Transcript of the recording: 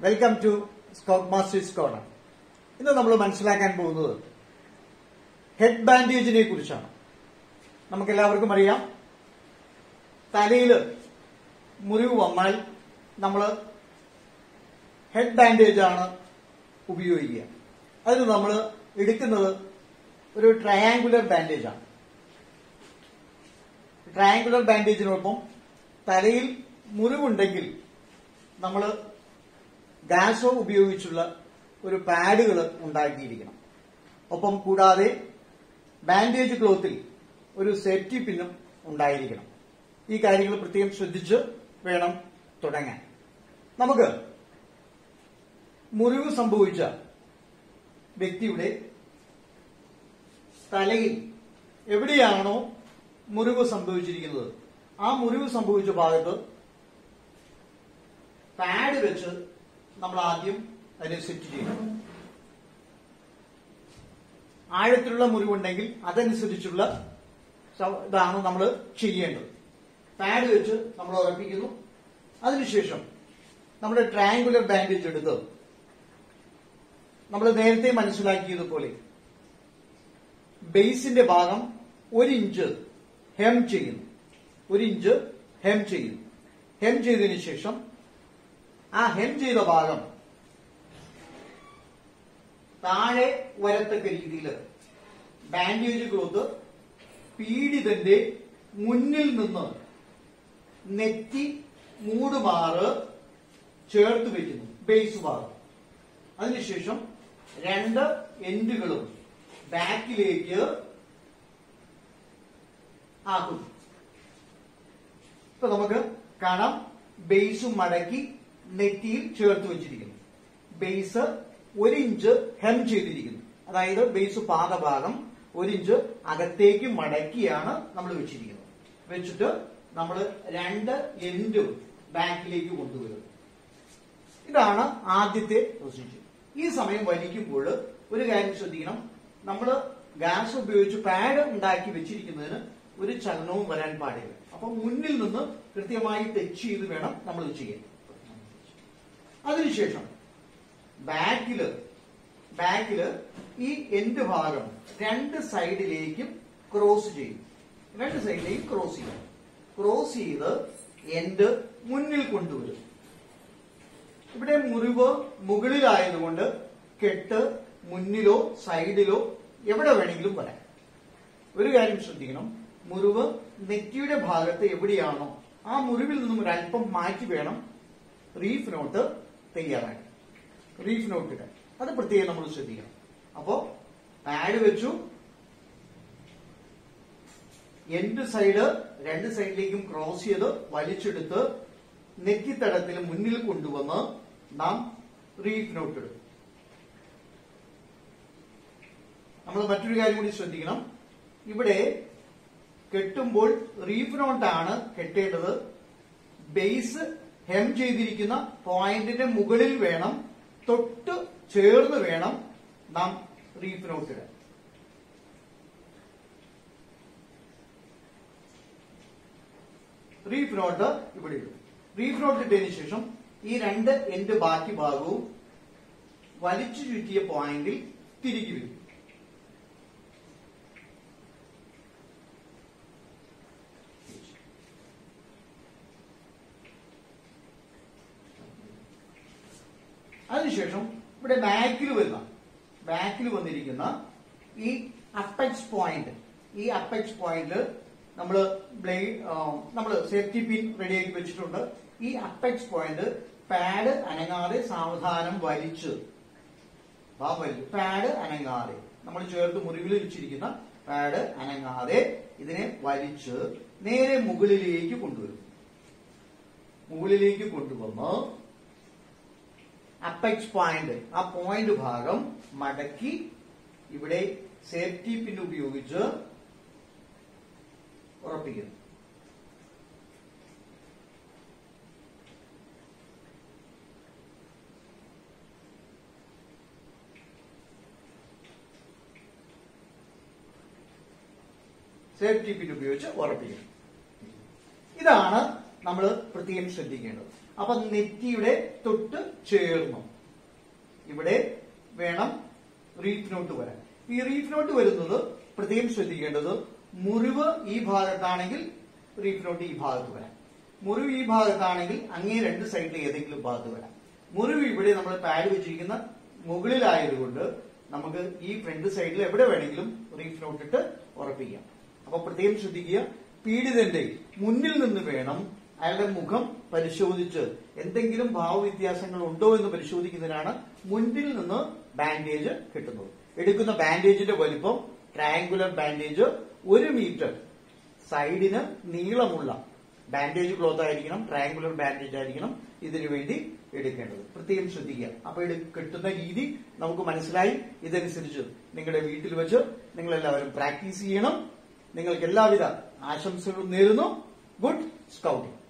welcome to scout masters corner ഇന്ന് നമ്മൾ മനസ്സിലാക്കാൻ പോകുന്നത് ഹെഡ് ബാൻഡേജിനെ കുറിച്ചാണ് നമുക്ക് എല്ലാവർക്കും അറിയാം തലയിൽ മുറിവ് വന്നാൽ നമ്മൾ ഹെഡ് ബാൻഡേജ് ആണ് ഉപയോഗിക്കുക അതിന് നമ്മൾ എടുക്കുന്നത് ഒരു ട്രയാങ്കുലർ ബാൻഡേജ് ആണ് ട്രയാങ്കുലർ ബാൻഡേജിനൊപ്പം തലയിൽ മുറിവുണ്ടെങ്കിൽ നമ്മൾ ഗാസോ ഉപയോഗിച്ചുള്ള ഒരു പാഡുകൾ ഉണ്ടാക്കിയിരിക്കണം ഒപ്പം കൂടാതെ ബാൻഡേജ് ക്ലോത്തിൽ ഒരു സേഫ്റ്റി പിന്നും ഉണ്ടായിരിക്കണം ഈ കാര്യങ്ങൾ പ്രത്യേകം ശ്രദ്ധിച്ച് വേണം തുടങ്ങാൻ നമുക്ക് മുറിവ് സംഭവിച്ച വ്യക്തിയുടെ തലയിൽ എവിടെയാണോ മുറിവ് സംഭവിച്ചിരിക്കുന്നത് ആ മുറിവ് സംഭവിച്ച ഭാഗത്ത് പാഡ് വെച്ച് നമ്മൾ ആദ്യം അതിനെ സെറ്റ് ചെയ്യണം ആഴത്തിലുള്ള മുറിവുണ്ടെങ്കിൽ അതനുസരിച്ചുള്ള സ- ഇതാണ് നമ്മൾ ചെയ്യേണ്ടത് പാഡ് വെച്ച് നമ്മൾ ഉറപ്പിക്കുന്നു അതിനുശേഷം നമ്മുടെ ട്രയാങ്കുലർ ബാൻഡേജ് എടുത്ത് നമ്മൾ നേരത്തെ മനസ്സിലാക്കിയതുപോലെ ബേസിന്റെ ഭാഗം ഒരു ഇഞ്ച് ഹെം ചെയ്യുന്നു ഒരു ഇഞ്ച് ഹെം ചെയ്യുന്നു ഹെം ചെയ്തതിനു ശേഷം ആ ഹെം ചെയ്ത ഭാഗം താഴെ വരത്തക്ക രീതിയിൽ ബാൻഡേജ് ക്ലോത്ത് പീഡിതന്റെ മുന്നിൽ നിന്ന് നെറ്റി മൂടുമാറ് ചേർത്ത് വെക്കുന്നു ബേസ് ഭാഗം അതിനുശേഷം രണ്ട് എൻഡുകളും ബാക്കിലേക്ക് ആക്കുന്നു ഇപ്പൊ നമുക്ക് കാണാം ബേസും മടക്കി നെറ്റിയിൽ ചേർത്ത് വെച്ചിരിക്കുന്നു ബേസ് ഒരു ഇഞ്ച് ഹെം ചെയ്തിരിക്കുന്നു അതായത് ബേസ് പാദഭാഗം ഒരു ഇഞ്ച് അകത്തേക്ക് മടക്കിയാണ് നമ്മൾ വെച്ചിരിക്കുന്നത് വെച്ചിട്ട് നമ്മൾ രണ്ട് എൻഡും ബാക്കിലേക്ക് കൊണ്ടുവരുന്നു ഇതാണ് ആദ്യത്തെ പ്രൊസീജിയർ ഈ സമയം വലിക്കുമ്പോൾ ഒരു കാര്യം ശ്രദ്ധിക്കണം നമ്മൾ ഗ്യാസ് ഉപയോഗിച്ച് പാഡ് ഉണ്ടാക്കി വെച്ചിരിക്കുന്നതിന് ഒരു ചലനവും വരാൻ പാടില്ല അപ്പൊ മുന്നിൽ നിന്ന് കൃത്യമായി ടച്ച് ചെയ്ത് വേണം നമ്മൾ ഇത് ചെയ്യാൻ അതിനുശേഷം ബാക്കില് ബാക്കില് ഈ എൻഡ് ഭാഗം രണ്ട് സൈഡിലേക്കും ക്രോസ് ചെയ്യും രണ്ട് സൈഡിലേക്കും ക്രോസ് ചെയ്യും ക്രോസ് ചെയ്ത് എൻഡ് മുന്നിൽ കൊണ്ടുവരും ഇവിടെ മുറിവ് മുകളിലായതുകൊണ്ട് കെട്ട് മുന്നിലോ സൈഡിലോ എവിടെ വേണമെങ്കിലും വരാം ഒരു കാര്യം ശ്രദ്ധിക്കണം മുറിവ് നെറ്റിയുടെ ഭാഗത്ത് എവിടെയാണോ ആ മുറിവിൽ നിന്നും ഒരല്പം മാറ്റി വേണം റീഫ് നോട്ട് തയ്യാറാക്കാൻ റീഫ് നോട്ട് ഇടാൻ അത് പ്രത്യേകം നമ്മൾ ശ്രദ്ധിക്കണം അപ്പോ പാഡ് വെച്ചു എൻഡ് സൈഡ് രണ്ട് സൈഡിലേക്കും ക്രോസ് ചെയ്ത് വലിച്ചെടുത്ത് നെറ്റിത്തടത്തിൽ മുന്നിൽ കൊണ്ടുവന്ന് നാം റീഫ് നോട്ട് ഇടും നമ്മൾ മറ്റൊരു കാര്യം കൂടി ശ്രദ്ധിക്കണം ഇവിടെ കെട്ടുമ്പോൾ റീഫ് നോട്ടാണ് കെട്ടേണ്ടത് ബേസ് ഹെം ചെയ്തിരിക്കുന്ന പോയിന്റിന്റെ മുകളിൽ വേണം തൊട്ട് ചേർന്ന് വേണം നാം റീഫ് നോട്ട് ഇടാൻ റീഫ് നോട്ട് ഇവിടെ ഇടും റീഫ് നോട്ട് ഇട്ടതിന് ശേഷം ഈ രണ്ട് എൻഡ് ബാക്കി ഭാഗവും വലിച്ചു ചുറ്റിയ പോയിന്റിൽ തിരികെ വരും അതിനുശേഷം ഇവിടെ ബാക്കിൽ വരുന്ന ബാക്കിൽ വന്നിരിക്കുന്ന ഈ അപ്പെക്സ് പോയിന്റ് ഈ അപ്പെക്സ് പോയിന്റിൽ നമ്മൾ ബ്ലേഡ് നമ്മൾ സേഫ്റ്റി പിൻ റെഡിയാക്കി വെച്ചിട്ടുണ്ട് ഈ അപ്പെക്സ് പോയിന്റ് പാഡ് അനങ്ങാതെ സാവധാനം വലിച്ച് ആ വലി പാഡ് അനങ്ങാതെ നമ്മൾ ചേർത്ത് മുറിവിൽ വെച്ചിരിക്കുന്ന പാഡ് അനങ്ങാതെ ഇതിനെ വലിച്ച് നേരെ മുകളിലേക്ക് കൊണ്ടുവരും മുകളിലേക്ക് കൊണ്ടുവന്ന് അപ്പെക്സ് പോയിന്റ് ആ പോയിന്റ് ഭാഗം മടക്കി ഇവിടെ സേഫ്റ്റി പിൻ ഉപയോഗിച്ച് ഉറപ്പിക്കുന്നു സേഫ്റ്റി പിൻ ഉപയോഗിച്ച് ഉറപ്പിക്കുന്നു ഇതാണ് നമ്മൾ പ്രത്യേകം ശ്രദ്ധിക്കേണ്ടത് അപ്പൊ നെറ്റിയുടെ തൊട്ട് ചേർന്നു ഇവിടെ വേണം റീഫ് നോട്ട് വരാൻ ഈ റീഫ് നോട്ട് വരുന്നത് പ്രത്യേകം ശ്രദ്ധിക്കേണ്ടത് മുറിവ് ഈ ഭാഗത്താണെങ്കിൽ റീഫ് നോട്ട് ഈ ഭാഗത്ത് വരാം മുറിവ് ഈ ഭാഗത്താണെങ്കിൽ അങ്ങേ രണ്ട് സൈഡിൽ ഏതെങ്കിലും ഭാഗത്ത് വരാം മുറിവ് ഇവിടെ നമ്മൾ പാഡ് വെച്ചിരിക്കുന്ന മുകളിലായതുകൊണ്ട് നമുക്ക് ഈ ഫ്രണ്ട് സൈഡിൽ എവിടെ വേണമെങ്കിലും റീഫ് നോട്ട് ഇട്ട് ഉറപ്പിക്കാം അപ്പൊ പ്രത്യേകം ശ്രദ്ധിക്കുക പീഡിതന്റെ മുന്നിൽ നിന്ന് വേണം അയാളുടെ മുഖം പരിശോധിച്ച് എന്തെങ്കിലും ഭാവവ്യത്യാസങ്ങൾ ഉണ്ടോ എന്ന് പരിശോധിക്കുന്നതിനാണ് മുൻപിൽ നിന്ന് ബാൻഡേജ് കിട്ടുന്നത് എടുക്കുന്ന ബാൻഡേജിന്റെ വലിപ്പം ട്രയാങ്കുലർ ബാൻഡേജ് ഒരു മീറ്റർ സൈഡിന് നീളമുള്ള ബാൻഡേജ് ക്ലോത്ത് ആയിരിക്കണം ട്രയാങ്കുലർ ബാൻഡേജ് ആയിരിക്കണം ഇതിനു വേണ്ടി എടുക്കേണ്ടത് പ്രത്യേകം ശ്രദ്ധിക്കുക അപ്പൊ ഇത് കിട്ടുന്ന രീതി നമുക്ക് മനസ്സിലായി ഇതനുസരിച്ച് നിങ്ങളുടെ വീട്ടിൽ വെച്ച് നിങ്ങൾ എല്ലാവരും പ്രാക്ടീസ് ചെയ്യണം നിങ്ങൾക്ക് എല്ലാവിധ ആശംസകളും നേരുന്നു ഗുഡ് സ്കൗട്ടിംഗ്